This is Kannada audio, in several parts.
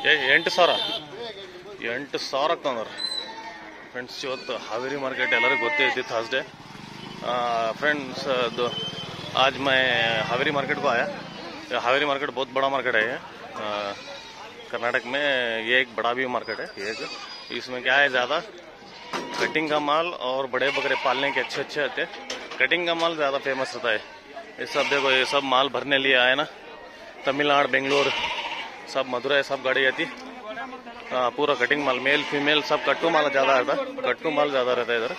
ಏ ಎಂಟು ಸಾವಿರ ಎಂಟು ಸಾವಿರಕ್ಕೆ ತಂದ್ರೆ ಫ್ರೆಂಡ್ಸ್ ಇವತ್ತು ಹಾವೇರಿ ಮಾರ್ಕೆಟ್ ಎಲ್ಲರಿಗೂ ಗೊತ್ತೇ ಐತಿ ಥರ್सडे फ्रेंड्स दो आज मैं हावेरी मार्केट को आया ये हावेरी मार्केट बहुत बड़ा मार्केट है ये अ, कर्नाटक में ये एक बड़ा भी मार्केट है एक इसमें क्या है ज़्यादा कटिंग का माल और बड़े बकरे पालने के अच्छे अच्छे आते हैं कटिंग का माल ज़्यादा फेमस रहता है ये सब देखो ये सब माल भरने लिए आए ना तमिलनाडु बेंगलोर सब मदुरई सब गाड़ी आती हाँ, पूरा कटिंग माल मेल फीमेल सब कट्टू माल ज्यादा रहता है कट्टू माल ज्यादा रहता है इधर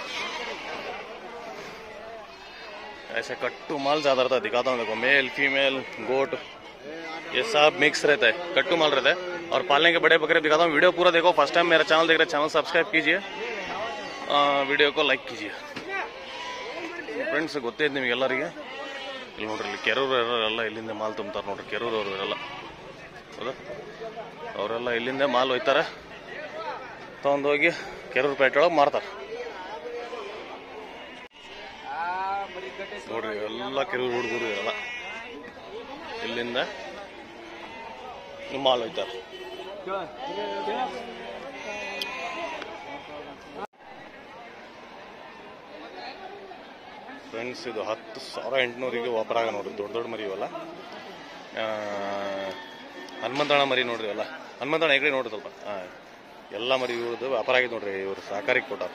ऐसे कट्टू माल ज्यादा रहता है दिखाता हूँ देखो मेल फीमेल गोट ये सब मिक्स रहता है कट्टू माल रहता है और पालने के बड़े बकरे दिखाता हूँ वीडियो पूरा देखो फर्स्ट टाइम मेरा चैनल देख रहे चैनल सब्सक्राइब कीजिए आ, वीडियो को लाइक कीजिए ಫ್ರೆಂಡ್ಸ್ ಗೊತ್ತೇ ಇದೆ ನಿಮಗೆಲ್ಲರಿಗೆ ಇಲ್ಲಿ ನೋಡ್ರಿ ಇಲ್ಲಿ ಕೆರೂರು ಎಲ್ಲ ಇಲ್ಲಿಂದ ಮಾಲ್ ತುಂಬ್ತಾರೆ ನೋಡ್ರಿ ಕೆರೂರು ಅವರು ಇರಲ್ಲ ಹೌದಾ ಅವರೆಲ್ಲ ಇಲ್ಲಿಂದ ಮಾಲ್ ಒಯ್ತಾರೆ ತಗೊಂಡೋಗಿ ಕೆರೂರು ಪೇಟೆ ಒಳಗೆ ಮಾರ್ತಾರೆ ನೋಡ್ರಿ ಎಲ್ಲ ಕೆರೂರು ಹುಡುಗರು ಇರಲ್ಲ ಇಲ್ಲಿಂದ ಮಾಲ್ ಒಯ್ತಾರೆ ಫ್ರೆಂಡ್ಸ್ ಇದು ಹತ್ತು ಸಾವಿರ ಎಂಟುನೂರಿಗೆ ವ್ಯಾಪಾರ ಆಗ ನೋಡ್ರಿ ದೊಡ್ಡ ದೊಡ್ಡ ಮರಿ ಇವೆಲ್ಲ ಆ, ಹನುಮಂತಣ್ಣ ಮರಿ ನೋಡ್ರಿ ಎಲ್ಲ ಹನುಮಂತಣ್ಣ ಹೆಗ್ಡೆ ನೋಡ್ರಿ ಸ್ವಲ್ಪ ಹಾ ಎಲ್ಲ ಮರಿ ಇವ್ರದ್ದು ವ್ಯಾಪಾರ ಆಗಿದೆ ನೋಡ್ರಿ ಇವ್ರು ಸಹಕಾರಿಗೆ ಕೊಟ್ಟಾರ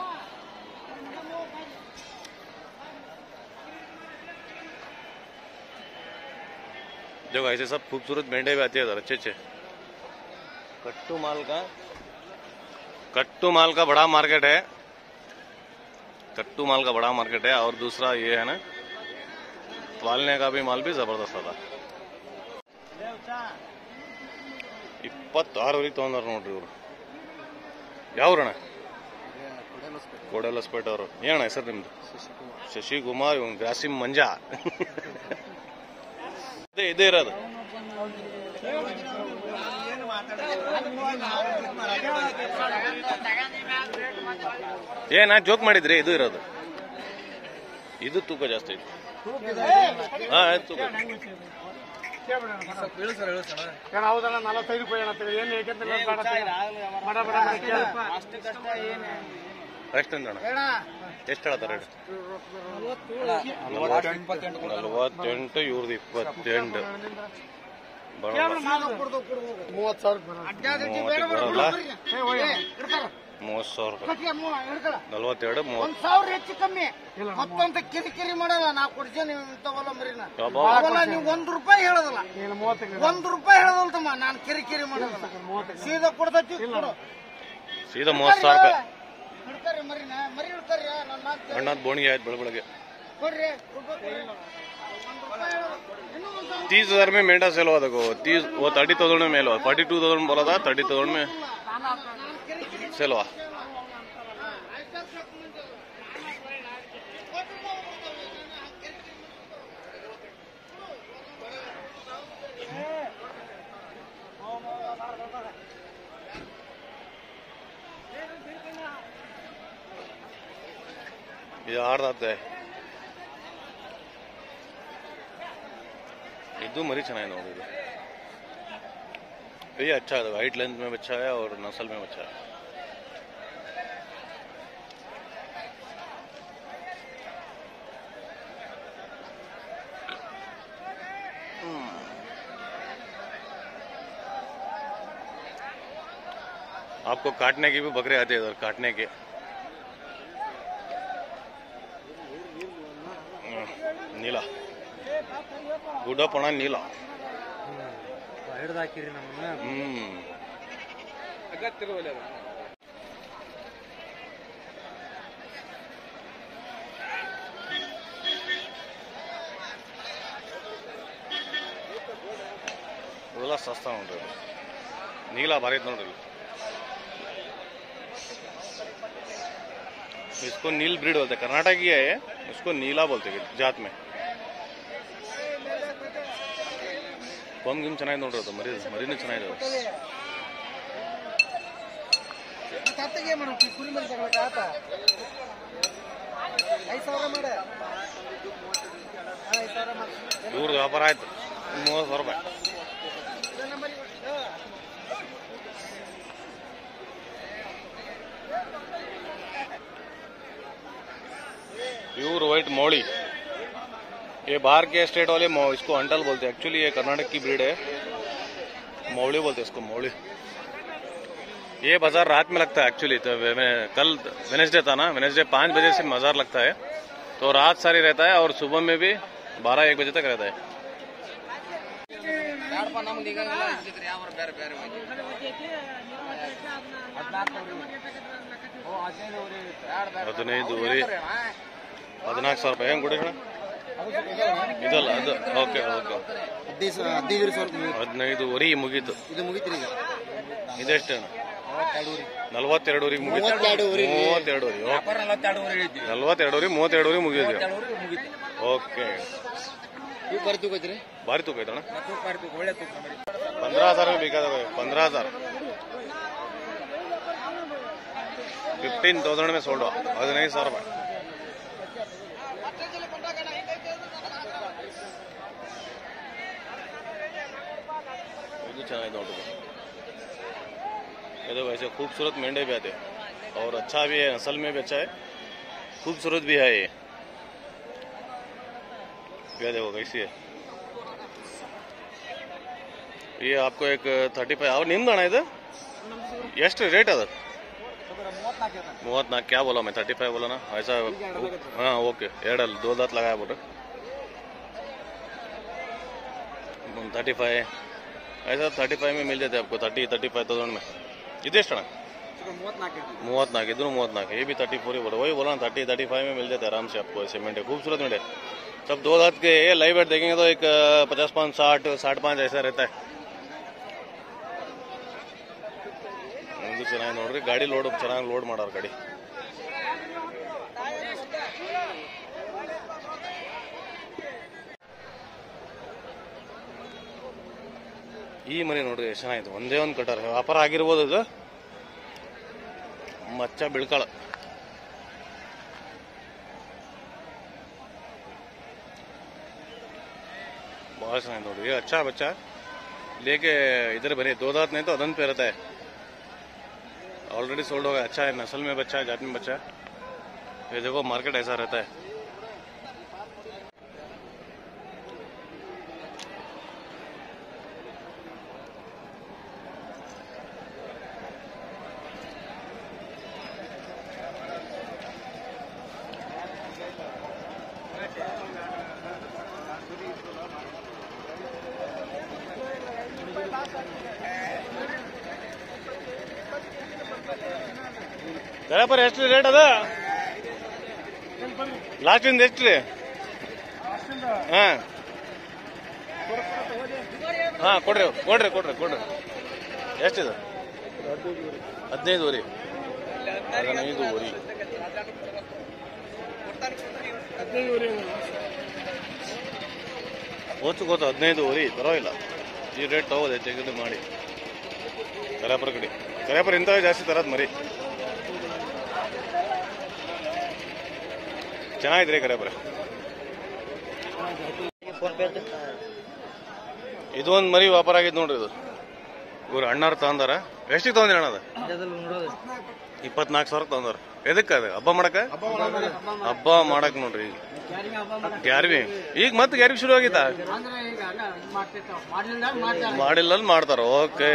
देखो ऐसे सब खूबसूरत मेंढे भी आते हैं इधर अच्छे अच्छे कट्टू माल का कट्टू माल का बड़ा मार्केट है कट्टू माल का बड़ा मार्केट है और दूसरा ये है ना पालने का भी माल भी जबरदस्त आता ಇಪ್ಪತ್ತಾರವರೆಗೆ ತೊಗೊಂಡಾರ ನೋಡ್ರಿ ಇವರು ಯಾವ್ರಣ ಕೋಡಲಸ್ಪೇಟೆ ಅವರು ಏನಣ್ಣ ಹೆಸರು ನಿಮ್ದು ಶಶಿಕುಮಾರ್ ಇವ್ನು ಗ್ರಾಸಿಮ್ ಮಂಜಾ ಇದೇ ಇದೇ ಇರೋದು ಏನ ಜೋಕ್ ಮಾಡಿದ್ರಿ ಇದು ಇರೋದು ಇದು ತೂಕ ಜಾಸ್ತಿ ಐತಿ ಹಾ ಆಯ್ತು ತೂಕ ಏನ್ ಹೌದಲ್ಲ ನಲವತ್ತೈದು ರೂಪಾಯಿ ಏನಂತೀವಿ ಏನ್ ಏಕೆಂತ ಬಡ ಬಡ ಎಷ್ಟು ಅಂದಣ್ಣ ಎಷ್ಟು ಹೇಳ್ತಾರೆ ರೇಟ್ ನಲವತ್ತೆಂಟು ಇವ್ರದ್ದು ಇಪ್ಪತ್ತೆಂಟು ಬರಲ್ಲ ಮೂವತ್ತು ಸಾವಿರ ಮೂವತ್ತಿಗೆ ಬರಲ್ಲ ಮೂವತ್ತು ಸಾವಿರ ರೂಪಾಯಿ ನಲವತ್ತೆರಡು ಮೂವತ್ತು ಸಾವಿರ ಹೆಚ್ಚು ಕಮ್ಮಿ ಮತ್ತೊಂದು ಕಿರಿಕಿರಿ ಮಾಡಲ್ಲ ನಾ ಕೊಡ್ಸೇನೆ ಇಂಥವಲ್ಲ ಮರಿನ ಯಾವ್ದು? ಅವಲ್ಲ ನೀವು ಒಂದ್ ರೂಪಾಯಿ ಹೇಳೋದಲ್ಲ ಏನು ಮೂವತ್ತಿಗೆ ಒಂದ್ ರೂಪಾಯಿ ಹೇಳೋದಲ್ಲ ತಮ್ಮ ನಾನು ಕಿರಿಕಿರಿ ಮಾಡೋದಲ್ಲ ಸೀದಾ ಕೊಡ್ತೈತಿ ಕೊಡು ಸೀದಾ ಮೂವತ್ತು ಸಾವಿರ ರೂಪಾಯಿ ಹಿಡ್ತಾರಿ ಮರಿನ ಮರಿ ಹಿಡ್ತಾರಿ ನನ್ನ ಮಾತು ಅಣ್ಣದ ಬೋಣಿಗೆ ಆಯ್ತು ಬೆಳ ಬೆಳಗ್ಗೆ ಕೊಡ್ರಿ ಕೊಡ್ಬೇಕು. ಒಂದ್ ರೂಪಾಯಿ ಹೇಳೋದು. ಇನ್ನೂ ಒಂದ್ ಸಾವಿರ तीस हजार में मेंढा सेल हुआ देखो तीस वो थर्टी थाउजेंड में मेल हुआ फोर्टी टू थाउजेंड बोला था थर्टी थाउजेंड में सेल हुआ ಇದು ಆಡ್ದಾತೆ ಇದು मरी ಚೆನ್ನಾಗಿದೆ ನೋಡಿ ಇದು ये अच्छा है वाइट लेंथ में बच्चा है और नस्ल में बच्चा है आपको काटने की भी बकरे आते हैं इधर काटने के हम्म, नीला ಗುಡ್ಡಪ್ಪಣ ನೀಲ ಹಿಡ್ದು ಹಾಕಿರಿ ನಮ್ಮನ್ನ ಹ್ಮ್ ಇವೆಲ್ಲ ಸಸ್ತ ನೋಡ್ರಿ ಇದು. ನೀಲ ಭಾರಿ ಐತ್ ನೋಡ್ರಿ ಇದು. इसको नील ब्रीड बोलते हैं कर्नाटक ही है ये इसको नीला बोलते हैं जात में ಕೊಂಬ್ ಗಿಮ್ ಚೆನ್ನಾಗಿದೆ ನೋಡ್ರಿ ಅದು ಮರಿ ಮರಿನೂ ಚೆನ್ನಾಗಿದೆ ಕತ್ತಿಗೆ ಮಾಡ್ಬೇಕು ಕುರಿ ಮರಿ ತಗೊಳಕ ಆತ ಐದು ಸಾವಿರ ಮಾಡ ಐದು ಸಾವಿರ ಮಾಡ ಇವ್ರದ್ದು ವ್ಯಾಪಾರ ಆಯ್ತು ಮೂವತ್ತು ಸಾವಿರ ರೂಪಾಯಿ प्योर वाइट मौड़ी ये बाहर के स्टेट वाले मौ- इसको अंटल बोलते हैं एक्चुअली ये कर्नाटक की ब्रीड है मौड़ी बोलते हैं इसको मौड़ी ये बाजार रात में लगता है एक्चुअली तो वे- मैं- कल वेनेसडे था ना वेनेसडे पाँच बजे से बाजार लगता है तो रात सारी रहता है और सुबह में भी बारह एक बजे तक रहता है ಹದಿನೈದುವರೆ ಹದಿನಾಲ್ಕು ಸಾವಿರ ರೂಪಾಯಿ ಹೆಂಗ್ ಕೊಡಿ ಇದಲ್ಲ ಅದು ಓಕೆ ಓಕೆ ಹದಿನೈದು ಸಾವಿರ ಹದಿನೈದು ಸಾವಿರ ಹದಿನೈದುವರೆ ಮುಗೀತು ಇದು ಮುಗಿತ್ರಿ ಈಗ ಇದೆಷ್ಟು ನಲವತ್ತೆರಡುವರೆಗೆ ಮುಗೀತು ಮೂವತ್ತೆರಡುವರೆಗೆ. ಮೂವತ್ತೆರಡುವರೆ ನಲವತ್ತೆರಡುವರೆ ಮೂವತ್ತೆರಡುವರೆ ಮುಗಿದಿದೆ ಓಕೆ ಇವು ಬರ್ತೀವಿ ಗೊತ್ತ್ರಿ ಭಾರಿ ತೂಕ ಐತಣ್ಣ पंद्रह हजार में बिका था पंद्रह हजार ಫಿಫ್ಟೀನ್ ತೌಸಂಡ್ ಮೇಲೆ ಸೋಲ್ಡು ಹದಿನೈದು ಸಾವಿರ ರೂಪಾಯಿ ಇದು ಚೆನ್ನಾಗಿದೆ ನೋಡ್ರಿ ये देखो ऐसे खूबसूरत मेंढे भी आते हैं। और अच्छा भी है नस्ल में भी अच्छा है खूबसूरत भी है ये ये देखो कैसी है ये आपको एक थर्टी फाइव और ನಿಮ್ದು ಅಣ್ಣ ಇದು ಎಷ್ಟು ರೇಟ್ ಅದು ಮೂವತ್ನಾಲ್ಕು क्या बोला मैं थर्टी फाइव बोला ना ऐसा हाँ ओके ಎರಡಲ್ಲಿ दो दांत लगाया बोल थर्टी फाइव ऐसा थर्टी फाइव में मिल जाते हैं आपको थर्टी थर्टी फाइव थाउजेंड में ಇದೆಷ್ಟು ಅಣ್ಣ ಮೂವತ್ನಾಲ್ಕು ಇದ್ರು ಮೂವತ್ನಾಲ್ಕು ये भी थर्टी फोर ही बोला वही बोला ना थर्टी थर्टी फाइव में मिल जाता है आराम से आपको ऐसे मेंढे खूबसूरत मेंढे सब दो दांत के लाइव वेट देखेंगे तो एक पचास पाँच साठ साठ पाँच ऐसा रहता है ಇದು ಚೆನ್ನಾಗಿ ನೋಡ್ರಿ ಗಾಡಿ ಲೋಡ್ ಚೆನ್ನಾಗಿ ಲೋಡ್ ಮಾಡಾರ ಗಾಡಿ ಈ ಮನೆ ನೋಡ್ರಿ ಎಷ್ಟು ಚೆನ್ನಾಗಿದೆ ಒಂದೇ ಒಂದು ಕಟ್ಟಾರ ವ್ಯಾಪಾರ ಆಗಿರ್ಬೋದು ಇದು ಮಚ್ಚ ಬಿಳ್ಕಾಳ बहुत ಚೆನ್ನಾಗಿದೆ ನೋಡ್ರಿ ये अच्छा बच्चा लेके इधर बने दो दांत नहीं तो अदन पे रहता है ऑलरेडी सोल्ड हो गया अच्छा है नस्ल में बच्चा है जात में बच्चा है ये देखो मार्केट ऐसा रहता है ದಳಪರ ಎಷ್ಟು ರೇಟ್ ಅದ ಲಾಸ್ಟ್ ಇಂದ ಎಷ್ಟು ರೀ ಹಾ ಹಾ ಕೊಡ್ರಿ ಕೊಡ್ರಿ ಕೊಡ್ರಿ ಕೊಡ್ರಿ ಎಷ್ಟಿದೆ ಹದಿನೈದುವರೆ ಹದಿನೈದುವರೆ ಓಚು ಗೊತ್ತು ಹದಿನೈದುವರೆ ಪರವಾಗಿಲ್ಲ ಈ ರೇಟ್ ತಗೋದೆ ತೆಗೆದು ಮಾಡಿ ಕರ್ಯಾಪುರ ಕಡೆ ಕರ್ಯಾಪುರ ಇಂಥವೇ ಜಾಸ್ತಿ ತರದ್ ಮರಿ ಚೆನ್ನಾಗಿದ್ರಿ ಕರ್ಯಾಪುರ ಇದು ಒಂದು ಮರಿ ವ್ಯಾಪಾರ ಆಗಿದ್ ನೋಡ್ರಿ ಇದು ಇವ್ರು ಅಣ್ಣಾರು ತಗೊಂಡಾರ ಎಷ್ಟಿಗೆ ತಗೊಂಡ್ರಿ ಅಣ್ಣ ಅದು ಇಪ್ಪತ್ನಾಲ್ಕು ಸಾವಿರ ತಗೊಂಡಾರ ಎದಕ್ಕೆ ಅದು ಹಬ್ಬ ಮಾಡಕ ಹಬ್ಬ ಮಾಡಕ್ ನೋಡ್ರಿ ಈಗ ಗ್ಯಾರ್ವಿ ಈಗ ಮತ್ತೆ ಗ್ಯಾರ್ವಿ ಶುರು ಆಗಿತ್ತ ಅಂದ್ರೆ ಈಗ ಅಲ್ಲ ಮಾಡ್ತಿರ್ತಾವ ಮಾಡ್ಲಿಲ್ಲ ಮಾಡ್ತಾರೆ ಮಾಡಿಲ್ಲ ಮಾಡ್ತಾರ ಓಕೆ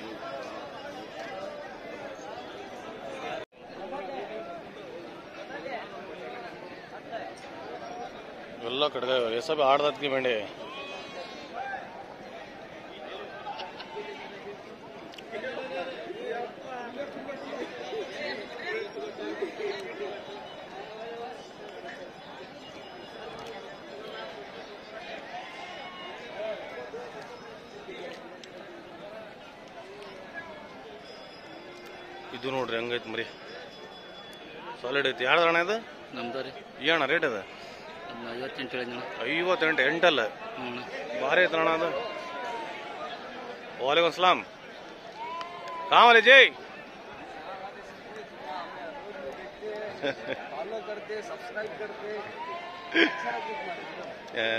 ಎಲ್ಲ ಕಡೆ ಎಸಬಿ ಆಡ್ದತ್ತಿ ಬೆಂಡೆ ಇದು ನೋಡ್ರಿ ಹಂಗೈತಿ ಮರಿ ಸಾಲಿಡ್ ಐತಿ ಯಾರ್ದು ಅಣ್ಣ ಇದು ನಮ್ದು ರೀ ಏನ ರೇಟ್ ಅದ ಒಂದು ಐವತ್ತೆಂಟು ಹೇಳಿದ್ನ ಐವತ್ತೆಂಟು ಎಂಟಲ್ಲ ಹ್ಞೂ ಭಾರಿ ಐತಣ್ಣ ಅದು वालेकुम सलाम कहाँ वाले जय ಏ,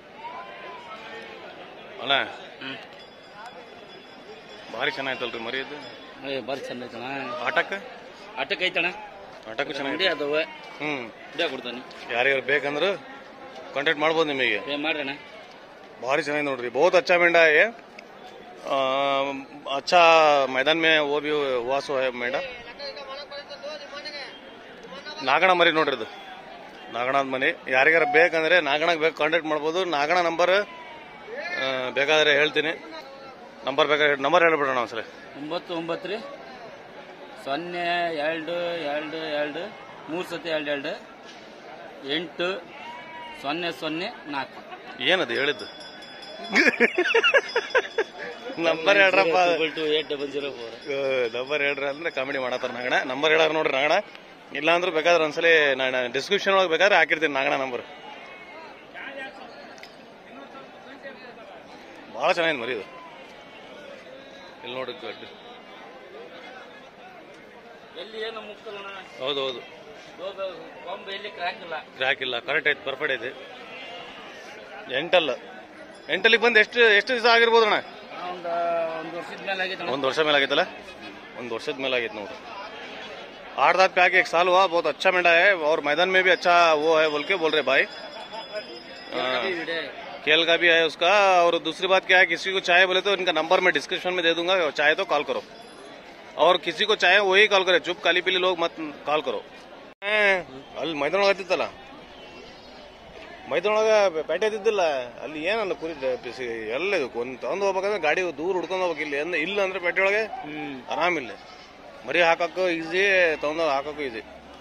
ಅಣ್ಣ ಹ್ಞೂ ಭಾರಿ ಚೆನ್ನಾಯ್ತಲ್ರಿ ಮರಿ ಇದು ಏ ಭಾರಿ ಚಂದ ಐತಣ ಆಟಕ್ಕೆ ಆಟಕ್ಕೆ ಐತಣ ನಾಟಕ ಹುಂಡಿ ಚೆನ್ನಾಗಿದೆ ಅದಾವೆ ಹ್ಮ್ ಹುಂಡಿ ಕೊಡ್ತಾನೆ ಯಾರ್ಯಾರು ಬೇಕಂದ್ರೆ ಕಾಂಟ್ಯಾಕ್ಟ್ ಮಾಡ್ಬೋದು ನಿಮಗೆ ಏ ಮಾಡ್ರಣ್ಣ भारी ಚೆನ್ನಾಗಿ ನೋಡ್ರಿ बहुत अच्छा मेंढा है ये आ, अच्छा मैदान में वो भी हुआ सो है मेंढा ನಾಗಣ ಮರಿ ನೋಡ್ರಿ ಇದು ನಾಗಣದ ಮನೆ ಯಾರಿಗಾರ ಬೇಕಂದ್ರೆ ನಾಗಣಕ್ಕೆ ಬೇಕು ಕಾಂಟ್ಯಾಕ್ಟ್ ಮಾಡ್ಬೋದು ನಾಗಣ ನಂಬರ್ ಬೇಕಾದ್ರೆ ಹೇಳ್ತೀನಿ ನಂಬರ್ ಬೇಕಾದ್ರೆ ನಂಬರ್ ಹೇಳ್ಬಿಡೋಣ ಒಂದ್ಸಲ ಒಂಬತ್ತು ಒಂಬತ್ತು ರೀ ಸೊನ್ನೆ ಎರಡು ಎರಡು ಎರಡು ಮೂರು ಸತಿ ಎರಡು ಎರಡು ಎಂಟು ಸೊನ್ನೆ ಸೊನ್ನೆ ನಾಲ್ಕು ಏನದು ಹೇಳಿದ್ದು ನಂಬರ್ ಹೇಳ್ರಪ್ಪ double two eight double zero four number ಹೇಳ್ರಿ ಅಂದ್ರೆ ಕಾಮಿಡಿ ಮಾಡತ್ತಾರ ನಾಗಣ ನಂಬರ್ ಹೇಳಾರ ನೋಡ್ರಿ ನಾಗಣ ಇಲ್ಲ ಅಂದ್ರೆ ಬೇಕಾದ್ರೆ ಒಂದ್ಸಲಿ ನಾನು ಡಿಸ್ಕ್ರಿಪ್ಷನ್ ಒಳಗೆ ಬೇಕಾದ್ರೆ ಹಾಕಿರ್ತೀನಿ ನಾಗಣ ನಂಬರ್ ಭಾಳ ಚೆನ್ನಾಗಿದೆ ಮರಿ ಇದು ಇಲ್ಲಿ ನೋಡ್ರಿ ಗಡ್ಡಿ ಎಲ್ಲಿ ಏನು ಮುಕ್ಕಲ್ಲ ಹೌದು ಹೌದು ಕೊಂಬ ಎಲ್ಲಿ ಕ್ರಾಕ್ ಇಲ್ಲ ಕ್ರ್ಯಾಕ್ ಇಲ್ಲ ಕರೆಕ್ಟ್ ಐತೆ ಪರ್ಫೆಕ್ಟ್ ಐತೆ ಎಂಟಲ್ಲ ಎಂಟಲ್ಲಿಗೆ ಬಂದು ಎಷ್ಟು ಎಷ್ಟು ದಿವಸ ಆಗಿರ್ಬೋದು ಅಣ್ಣ ಒಂದು ಒಂದು ವರ್ಷದ ಮೇಲೆ ಆಗೈತೆ ಒಂದು ವರ್ಷ ಮೇಲೆ ಆಗೈತಲ್ಲ ಒಂದು ವರ್ಷದ ಮೇಲೆ ಆಗೈತೆ ನೋಡ್ರಿ आठ दांत पे आके एक साल हुआ बहुत अच्छा मेंढा है और मैदान में भी अच्छा वो है बोल के बोल रहे भाई खेल का भी है उसका और दूसरी बात क्या है किसी को चाहे बोले तो इनका नंबर मैं डिस्क्रिप्शन में दे दूंगा चाहे तो कॉल करो और किसी को चाहे वही कॉल करे चुप काली पीली लोग मत कॉल करो ಅಲ್ಲಿ ಮೈದಾನ ಹತ್ತಿತ್ತಲ್ಲ ಮೈದಾನ ಪೇಟೆ ಇದ್ದಿದ್ದಿಲ್ಲ ಅಲ್ಲಿ ಏನಲ್ಲ ಕುರಿ ಬಿಸಿ ಎಲ್ಲ ಇದು ಒಂದು ತಗೊಂಡು ಹೋಗ್ಬೇಕಂದ್ರೆ ಗಾಡಿ ದೂರ ಹುಡ್ಕೊಂಡು ಹೋಗ್ಬೇಕು ಇಲ್ಲಿ ಅಂದ್- ಇಲ್ಲ ಅಂದ್ರೆ ಪೇಟೆ ಒಳಗೆ ಆರಾಮಿಲ್ಲ ಮರಿ ಹಾಕಕ್ಕೂ ಈಸಿ ತಗೊಂಡು ಹಾಕಕ್ಕೂ ಈಸಿ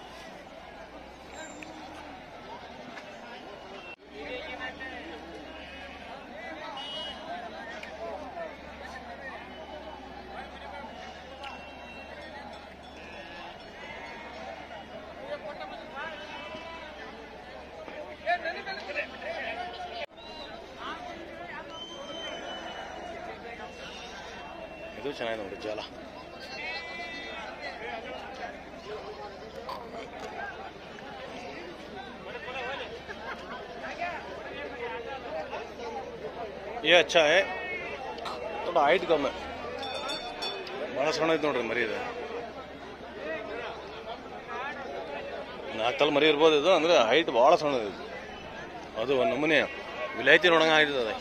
ಇದು ಚೆನ್ನಾಗಿದೆ ನೋಡಿ ಜಾಲ ये अच्छा है थोड़ा हाइट कम है ಭಾಳ ಸಣ್ಣ ಐತೆ ನೋಡ್ರಿ ಮರಿ ಇದು ನಾಲ್ಕಲ್ಲಿ ಮರಿ ಇರ್ಬೋದು ಇದು ಅಂದ್ರೆ ಹೈಟ್ ಭಾಳ ಸಣ್ಣ ಇದು ಅದು ಒಂದು ನಮೂನೆ ವಿಲಾಯ್ತಿ ನೋಡಂಗ ಆಗ್ತದೆ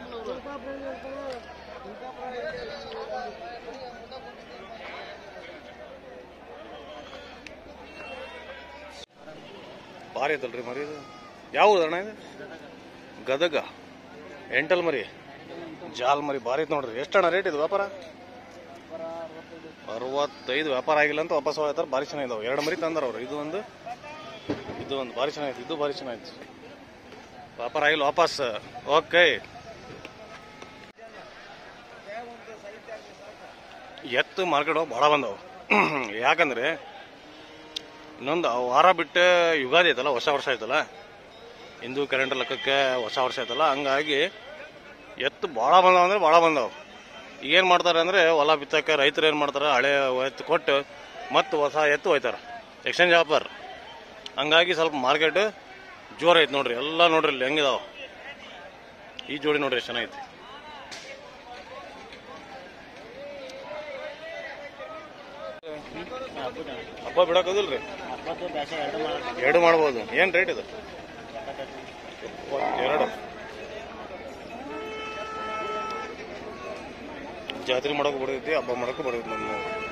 ಭಾರಿ ಐತಲ್ರಿ ಮರಿ ಇದು ಯಾವ ಅಣ್ಣ ಇದು ಗದಗ ಎಂಟಲ್ ಮರಿ ಜಾಲ್ ಮರಿ ಭಾರಿ ಐತೆ ನೋಡ್ರಿ ಎಷ್ಟಣ್ಣ ರೇಟ್ ಇದು ವ್ಯಾಪಾರ ಅರವತ್ತೈದು ವ್ಯಾಪಾರ ಆಗಿಲ್ಲ ಅಂತ ವಾಪಸ್ ಹೋಗ್ತಾರೆ ಭಾರಿ ಚೆನ್ನಾಗಿದಾವೆ ಎರಡು ಮರಿ ತಂದಾರ ಅವ್ರು ಇದು ಒಂದು ಇದು ಒಂದು ಭಾರಿ ಚೆನ್ನಾಗಿತ್ತು ಇದು ಭಾರಿ ಚೆನ್ನಾಗಿತ್ತು ವ್ಯಾಪಾರ ಆಗಿಲ್ಲ ವಾಪಸ್ ಓಕೆ ಎತ್ತು ಮಾರ್ಕೆಟ್ ಭಾಳ ಬಂದವು ಯಾಕಂದ್ರೆ ಇನ್ನೊಂದು ವಾರ ಬಿಟ್ಟು ಯುಗಾದಿ ಐತಲ್ಲ ಹೊಸ ವರ್ಷ ಐತಲ್ಲ ಹಿಂದೂ ಕ್ಯಾಲೆಂಡರ್ ಲೆಕ್ಕಕ್ಕೆ ಹೊಸ ವರ್ಷ ಐತಲ್ಲ ಹಂಗಾಗಿ ಎತ್ತು ಭಾಳ ಬಂದವ ಅಂದ್ರೆ ಭಾಳ ಬಂದವು ಏನು ಮಾಡ್ತಾರೆ ಅಂದರೆ ಹೊಲ ಬಿತ್ತಕ್ಕೆ ರೈತರು ಏನು ಮಾಡ್ತಾರೆ ಹಳೆ ಎತ್ತು ಕೊಟ್ಟು ಮತ್ತು ಹೊಸ ಎತ್ತು ಹೋಯ್ತಾರೆ ಎಕ್ಸ್ಚೇಂಜ್ ಆಫರ್ ಹಂಗಾಗಿ ಸ್ವಲ್ಪ ಮಾರ್ಕೆಟ್ ಜೋರ್ ಐತೆ ನೋಡ್ರಿ ಎಲ್ಲ ನೋಡ್ರಿ ಇಲ್ಲಿ ಹೆಂಗಿದಾವ ಈ ಜೋಡಿ ನೋಡ್ರಿ ಎಷ್ಟು ಚೆನ್ನಾಗೈತಿ ಹಬ್ಬ ಬಿಡಕೋದಿಲ್ರಿ ಎರಡು ಮಾಡ್ಬೋದು ಏನ್ ರೇಟ್ ಇದು ಎರಡು ಜಾತ್ರೆ ಮಾಡೋಕೆ ಬರ್ತೈತಿ ಹಬ್ಬ ಮಾಡೋಕೆ ಬರ್ತೈತಿ ನಮ್ಮ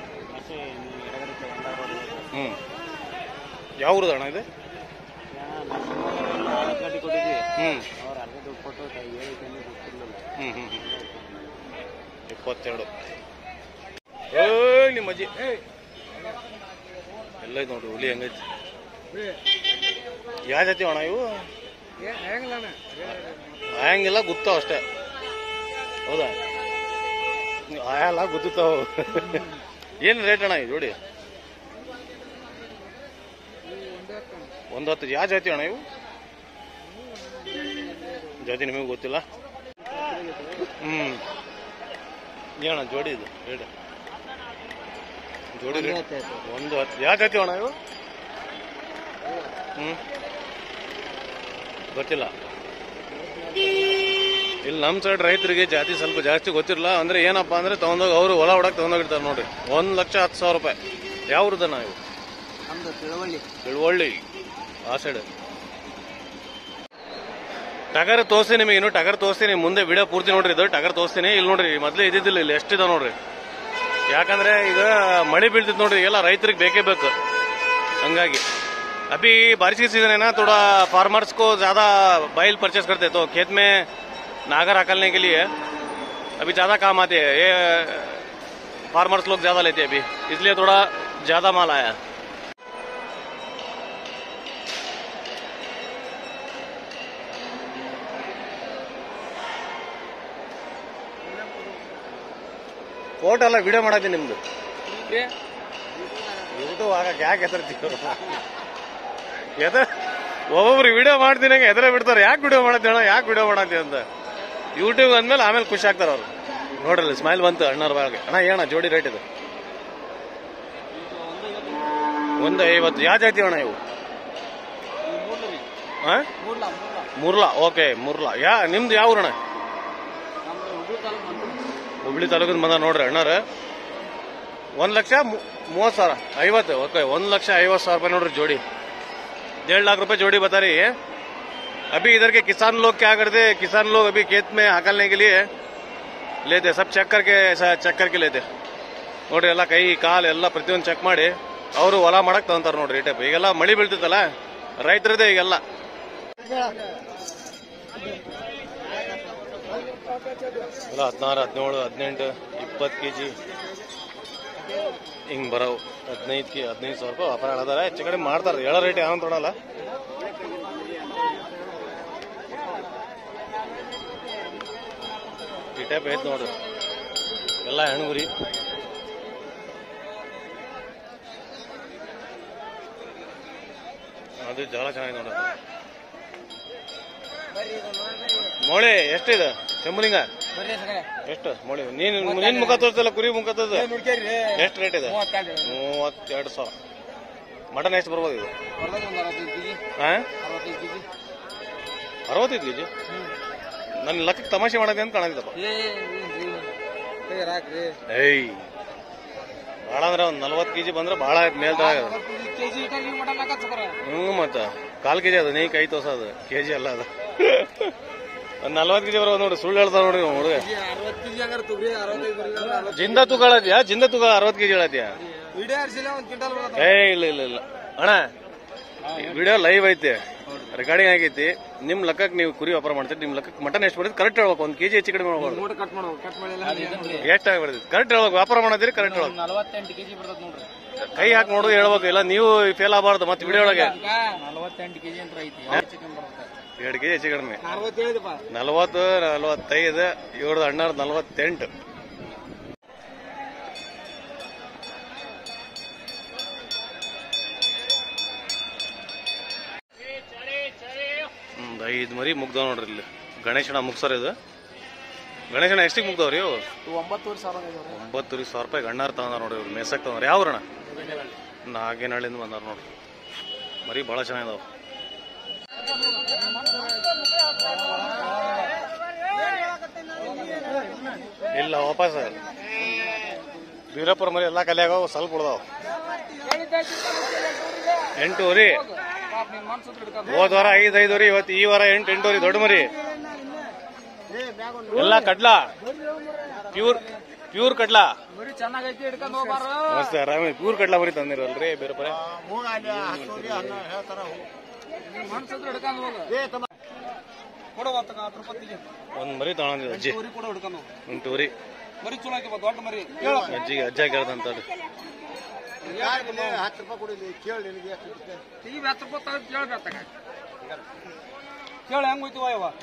ಹ್ಮ್ ಯಾವ ಊರದ ಅಣ್ಣ ಇದು ಹ್ಮ್ ಹ್ಮ್ ಹ್ಮ್ ಹ್ಮ್. ಇಪ್ಪತ್ತೆರಡು ಏಯ್ ನಿಮ್ಮ ಅಜ್ಜಿ ಎಲ್ಲ ಐತೆ ನೋಡ್ರಿ ಹುಲಿ ಹೆಂಗೈತಿ ಯಾವ ಜಾತಿ ಅಣ್ಣ ಇವು ಆಯಂಗಿಲ್ಲ ಗುತ್ತಾವ ಅಷ್ಟೇ ಹೌದಾ ಆಯಲ್ಲ ಗುತ್ತಾವ ಏನು ರೇಟ್ ಅಣ್ಣ ಈ ಜೋಡಿ ಒಂದು ಹತ್ತು ಯಾವ ಜಾತಿ ಅಣ್ಣ ಇವು ಜಾತಿ ನಿಮಗೆ ಗೊತ್ತಿಲ್ಲ ಹ್ಮ್ ಏನಣ್ಣ ಜೋಡಿ ಇದು ರೇಟ್ ಜೋಡಿ ರೇಟ್ ಒಂದು ಹತ್ತು ಯಾವ ಜಾತಿ ಅಣ್ಣ ಇವು ಹ್ಮ್ ಗೊತ್ತಿಲ್ಲ ಇಲ್ಲಿ ನಮ್ಮ ಸೈಡ್ ರೈತರಿಗೆ ಜಾತಿ ಸ್ವಲ್ಪ ಜಾಸ್ತಿ ಗೊತ್ತಿರಲ್ಲ ಅಂದ್ರೆ ಏನಪ್ಪಾ ಅಂದ್ರೆ ತಗೊಂಡೋಗಿ ಅವರು ಹೊಲ ಹೊಡಕ್ ತಗೊಂಡೋಗಿರ್ತಾರೆ ನೋಡ್ರಿ ಒಂದ್ ಲಕ್ಷ ಹತ್ತು ಸಾವಿರ ರೂಪಾಯಿ ಯಾವ ಊರ್ದಣ್ಣ ಇವು ನಮ್ದು ತಿಳುವಳಿ ತಿಳುವಳ್ಳಿ ಆ ಸೈಡ್ ಟಗರ್ ತೋರಿಸ್ತೀನಿ ನಿಮಗೆ ಇನ್ನು ಟಗರ್ ತೋರಿಸ್ತೀನಿ ಮುಂದೆ ವಿಡಿಯೋ ಪೂರ್ತಿ ನೋಡ್ರಿ ಇದು ಟಗರ್ ತೋರಿಸ್ತೀನಿ ಇಲ್ಲಿ ನೋಡ್ರಿ ಮೊದಲೇ ಇದ್ದಿದ್ದಿಲ್ಲ ಇಲ್ಲಿ ಎಷ್ಟಿದಾವ ನೋಡ್ರಿ ಯಾಕಂದ್ರೆ ಈಗ ಮಳೆ ಬೀಳ್ತಿದ್ ನೋಡ್ರಿ ಎಲ್ಲ ರೈತರಿಗೆ ಬೇಕೇ ಬೇಕು ಹಂಗಾಗಿ अभी बारिश की सीजन है ना थोड़ा फार्मर्स को ज्यादा बैल परचेस करते हैं तो खेत में नागर हकलने के लिए अभी ज्यादा काम आते हैं ये फार्मर्स लोग ज्यादा लेते हैं अभी इसलिए थोड़ा ज्यादा माल आया है ಫೋಟೋ ಎಲ್ಲ ವಿಡಿಯೋ ಮಾಡತ್ತೀನಿ ನಿಮ್ದು ಯೂಟ್ಯೂಬ್ ಆಗಕ್ಕೆ ಯಾಕೆ ಹೆದರ್ತೀವಿ ಎದ ಒಬ್ಬೊಬ್ರು ವಿಡಿಯೋ ಮಾಡ್ತೀನಿ ಎದುರೇ ಬಿಡ್ತಾರೆ ಯಾಕೆ ವಿಡಿಯೋ ಮಾಡತ್ತಿ ಅಣ್ಣ ಯಾಕೆ ವಿಡಿಯೋ ಮಾಡತ್ತಿ ಅಂತ ಯೂಟ್ಯೂಬ್ ಅಂದ್ಮೇಲೆ ಆಮೇಲೆ ಖುಷಿ ಆಗ್ತಾರ ಅವ್ರು ನೋಡ್ರಲ್ಲ ಸ್ಮೈಲ್ ಬಂತು ಅಣ್ಣವ್ರ ಬಾಳ್ಗೆ ಅಣ್ಣ ಏನ ಜೋಡಿ ರೇಟ್ ಇದು ಒಂದು ಐವತ್ತು ಯಾವ ಜಾತಿ ಅಣ್ಣ ಇವು ಹಾ ಮುರ್ಲಾ ಓಕೆ ಮುರ್ಲಾ ಯಾ ನಿಮ್ದು ಯಾವ ಊರಣ್ಣ ಹುಬ್ಳಿ ತಾಲೂಕಿನ ಬಂದ ನೋಡ್ರಿ ಅಣ್ಣಾರ ಒಂದ್ ಲಕ್ಷ ಮು- ಮೂವತ್ತು ಸಾವಿರ ಐವತ್ತು ಓಕೆ ಒಂದ್ ಲಕ್ಷ ಐವತ್ತು ಸಾವಿರ ರೂಪಾಯಿ ನೋಡ್ರಿ जोड़ी डेढ़ लाख रुपए जोड़ी बता रही है अभी इधर के किसान लोग क्या करते हैं किसान लोग अभी खेत में हकलने के लिए लेते सब ಚೆಕ್ करके ಚೆಕ್ करके लेते ನೋಡ್ರಿ ಎಲ್ಲ ಕೈ ಕಾಲು ಎಲ್ಲ ಪ್ರತಿಯೊಂದು ಚೆಕ್ ಮಾಡಿ ಅವರು ಹೊಲ ಮಾಡಕ್ ತಗೊಂತಾರ ನೋಡ್ರಿ ಈ ಟೈಪ್ ಈಗೆಲ್ಲ ಮಳಿ ಬೀಳ್ತಿತ್ತಲ್ಲ ರೈತರದೇ ಈಗೆಲ್ಲ ಎಲ್ಲ ಹದಿನಾರು ಹದಿನೇಳು ಹದಿನೆಂಟು ಇಪ್ಪತ್ತು ಕೆ ಜಿ ಹಿಂಗ್ ಬರವು ಹದಿನೈದು ಕೆ ಹದಿನೈದು ಸಾವಿರ ರೂಪಾಯಿ ವ್ಯಾಪಾರ ಹೇಳದಾರ ಹೆಚ್ಚು ಕಡಿಮೆ ಮಾಡ್ತಾರೆ ಹೇಳೋ ರೇಟ್ ಯಾವ ತೊಗೊಳಲ್ಲ ಈ ಟೈಪ್ ಐತ್ ನೋಡ್ರಿ ಎಲ್ಲ ಹೆಣ್ಗುರಿ ಅದು ಜಗಳ ಚೆನ್ನಾಗಿ ನೋಡ ಮೋಳೆ ಎಷ್ಟಿದೆ ಚೆಂಬುಲಿಂಗ ಎಷ್ಟು ಮೋಳಿ ನೀನ್ ನಿನ್ ಮುಖ ತೋರಿಸಲ್ಲ ಕುರಿ ಮುಖ ತೋರಿಸ ಎಷ್ಟು ರೇಟ್ ಇದೆ ಮೂವತ್ತೆರಡು ಸಾವಿರ ಮಟನ್ ಎಷ್ಟು ಬರ್ಬೋದು ಇದು ಹಾ ಅರವತ್ತೈದು ಕೆಜಿ ನನ್ನ ಲೆಕ್ಕಕ್ಕೆ ತಮಾಷೆ ಮಾಡದೆ ಅಂತ ಕಾಣದಿದ್ದಪ್ಪ ಏಯ್ ಭಾಳ ಅಂದ್ರೆ ಒಂದ್ ನಲ್ವತ್ತು ಕೆಜಿ ಬಂದ್ರೆ ಭಾಳ ಮೇಲ್ದಾಗ ಹ್ಞೂ ಮತ್ತ ಕಾಲ್ ಕೆಜಿ ಅದು ನೀ ಕೈ ತೋರ್ಸ ಅದು ಕೆಜಿ ಅಲ್ಲ ಅದು ಒಂದ್ ನಲ್ವತ್ತು ಕೆಜಿ ಬರೋ ನೋಡಿ ಸುಳ್ಳು ಹೇಳ್ತಾವ ನೋಡಿ ಇವ ಹುಡುಗ ಜಿಂದ ತೂಕ ಹೇಳತ್ಯಾ ಜಿಂದ ತೂಕ ಅರವತ್ತು ಕೆಜಿ ಹೇಳತ್ಯಾ ಏ ಇಲ್ಲ ಇಲ್ಲ ಇಲ್ಲ ಅಣ್ಣ ವಿಡಿಯೋ ಲೈವ್ ಐತೆ ರೆಕಾರ್ಡಿಂಗ್ ಆಗೈತಿ ನಿಮ್ ಲೆಕ್ಕಕ್ಕೆ ನೀವು ಕುರಿ ವ್ಯಾಪಾರ ಮಾಡ್ತೀರಿ ನಿಮ್ ಲೆಕ್ಕಕ್ಕೆ ಮಟನ್ ಎಷ್ಟು ಬರ್ತದೆ ಕರೆಕ್ಟ್ ಹೇಳ್ಬೇಕು ಒಂದ್ ಕೆಜಿ ಹೆಚ್ಚು ಕಡಿಮೆ ಮಾಡ್ಬಾರ್ದು ಕಟ್ ಮಾಡ್ಬೇಕು ಕಟ್ ಮಾಡಿಲ್ಲ ಎಷ್ಟು ಆಗ್ಬಿಡ್ತೈತಿ ಕರೆಕ್ಟ್ ಹೇಳ್ಬೇಕು ವ್ಯಾಪಾರ ಮಾಡೋದಿರಿ ಕರೆಕ್ಟ್ ಹೇಳ್ಬೇಕು ನಲವತ್ತೆಂಟು ಕೆಜಿ ಬರ್ತದ ನೋಡ್ರಿ ಕೈ ಹಾಕಿ ನೋಡು ಹೇಳ್ಬೇಕು ಇಲ್ಲ ನೀವು ಫೇಲ್ ಆಗಬಾರ್ದು ಮತ್ತೆ ವಿಡಿಯೋ ಒಳಗೆ ನಲವತ್ತೆಂಟು ಕೆಜಿ ಅಂತ ಐತಿ ಚಿಕನ್ ಬರುತ್ತೆ ಎರಡು ಕೆಜಿ ಹೆಚ್ಚು ಕಡಿಮೆ ಅರವತ್ತು ಹೇಳಿದಪ್ಪ ನಲವತ್ತು ನಲವತ್ತೈದು ಇವ್ರದ್ದು ಅಣ್ಣವ್ರದ್ದು ನಲವತ್ತೆಂಟು ಒಂದು ಐದು ಮರಿ ಮುಗ್ದವ್ ನೋಡ್ರಿ ಇಲ್ಲಿ ಗಣೇಶನ ಮುಗ್ಸರ್ ಇದು ಗಣೇಶನ ಎಷ್ಟಿಗೆ ಮುಗ್ದವ್ರಿ ಇವು ಒಂಬತ್ತೂವರೆ ಸಾವಿರ ಆಗ್ಯಾವ. ಒಂಬತ್ತುವರೆ ಸಾವಿರ ರೂಪಾಯಿ ಗಣ್ಣಾರ್ ತಗೊಂಡ ನೋಡ್ರಿ ಇವ್ರು ಮೇಸಕ್ ತಗೊಂಡ್ರಿ ಯಾವ್ರಣ ನಾಗೇನಹಳ್ಳಿಂದ ಬಂದಾರ ನೋಡ್ರಿ ಮರಿ ಭಾಳ ಚೆನ್ನಾಗಿದಾವ ಇಲ್ಲ ವಾಪಸ್ ಬೀರಪ್ಪರ ಮರಿ ಎಲ್ಲ ಖಾಲಿ ಆಗವ ಸ್ವಲ್ಪ ಉಳ್ದಾವ ಎಂಟೂವರಿ ಹೋದ್ ವಾರ ಐದು ಐದುವರಿ ಇವತ್ತು ಈ ವಾರ ಎಂಟು ಎಂಟೂವರಿ ದೊಡ್ಡ ಮರಿ ಎಲ್ಲ ಕಡ್ಲ ಪ್ಯೂರ್ ಪ್ಯೂರ್ ಕಡ್ಲ ಬರೀ ಚೆನ್ನಾಗೈತಿ ಹಿಡ್ಕೊಂಡು ಹೋಗ್ಬಾರ ನಮಸ್ತೆ ಆರಾಮ ಪ್ಯೂರ್ ಕಡ್ಲ ಮರಿ ತಂದಿರಲ್ರಿ ಬೇರೆ ಪರ ಮನ್ಸತ್ರ ಹಿಡ್ಕೊಂಡು ಹೋಗ ಕೊಡು ಹತ್ತು ಹತ್ತು ರೂಪಾಯಿಗೆ ಒಂದ್ ಮರಿ ತಗೊಂಡಿದ್ ಅಜ್ಜಿ ಮರಿ ಕೂಡ ಹಿಡ್ಕೊಂಡು ಎಂಟೂವರಿ ಮರಿ ಚಲೋ ಆಗಿ ದೊಡ್ಡ ಮರಿ ಕೇಳು ಅಜ್ಜಿಗೆ ಅಜ್ಜ ಕೇಳ್ದಂತ ಹತ್ತು ರೂಪಾಯಿ ಕೊಡಿಲಿ ಕೇಳಿ ನಿನಗೆ ಎಷ್ಟು ಇರುತ್ತೆ? ಈ ಹತ್ತು ರೂಪಾಯಿ ತಗೊಂಡು ಕೇಳ್ಬೇಕ ಕೇಳು ಹೆಂಗ್ ಹೋಯ್ತಿವ ಇವ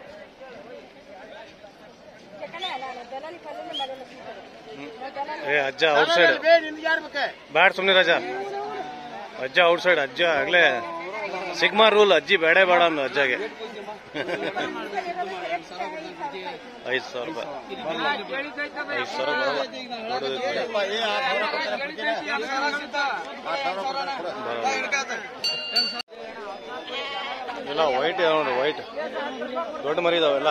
ಏ ಅಜ್ಜ ಔಟ್ ಸೈಡ್ ಬೇ, ನಿನ್ಗೆ ಯಾರು ಬೇಕೆ ಬ್ಯಾಡ್ ಸುಮ್ನೆ ರಾಜ ಅಜ್ಜ ಔಟ್ ಸೈಡ್ ಅಜ್ಜ ಆಗ್ಲೇ ಸಿಗ್ಮಾ ರೂಲ್ ಅಜ್ಜಿ ಬೇಡ ಬೇಡ ಅಂದ ಅಜ್ಜಗೆ ಐದು ಸಾವಿರ ರೂಪಾಯಿ ಐದು ಸಾವಿರ ಬರಲ್ಲ ನೋಡೋದಕ್ಕೆ ಏ, ಆ ಸಾವಿರ ಕೊಡ್ತಾರೆ, ಕೊಡ್ತೀರಾ? ಆ ಸಾವಿರ ಕೊಡ್ತಾರೆ, ಕೊಡು. ಬರಲ್ಲ. ಇಲ್ಲ ವೈಟ್ ನೋಡ್ರಿ ವೈಟ್ ದೊಡ್ಡ ಮರಿ ಇದಾವೆಲ್ಲ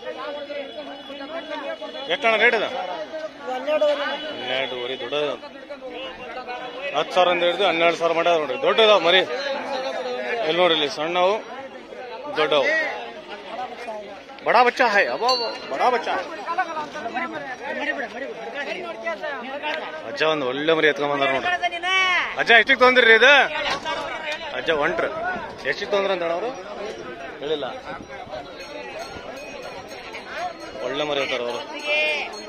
ಎಷ್ಟಣ್ಣ ರೇಟ್ ಇದೆ ಹನ್ನೆರಡುವರೆ ದೊಡ್ಡ ಹತ್ತು ಸಾವಿರ ಅಂತ ಹಿಡಿದು ಹನ್ನೆರಡು ಸಾವಿರ ಮಾಡ್ಯಾರ ನೋಡ್ರಿ ದೊಡ್ಡದಾವ ಮರಿ ಎಲ್ಲಿ ನೋಡ್ರಿ ಇಲ್ಲಿ ಸಣ್ಣವು ದೊಡ್ಡವು ಬಡಾ ಬಚ್ಚಾ ಹೈ ಅಬ್ಬಾ ಅಬ್ಬಾ, ಬಡಾ ಬಚ್ಚಾ ಹೈ. ಅಜ್ಜ ಒಂದು ಒಳ್ಳೆ ಮರಿ ಎತ್ಕೊಂಡ್ ಬಂದಾರ ನೋಡ್ರಿ ಅಜ್ಜ ಎಷ್ಟಿಗೆ ತೊಂದ್ರಿ ಇದು ಅಜ್ಜ ಒಂಟ್ರ ಎಷ್ಟಿಗೆ ತೊಂದ್ರ ಅಂತ ಅವರು ಹೇಳಿಲ್ಲ ಒಳ್ಳೆ ಮರಿ ಇರ್ತಾರ ಅವರು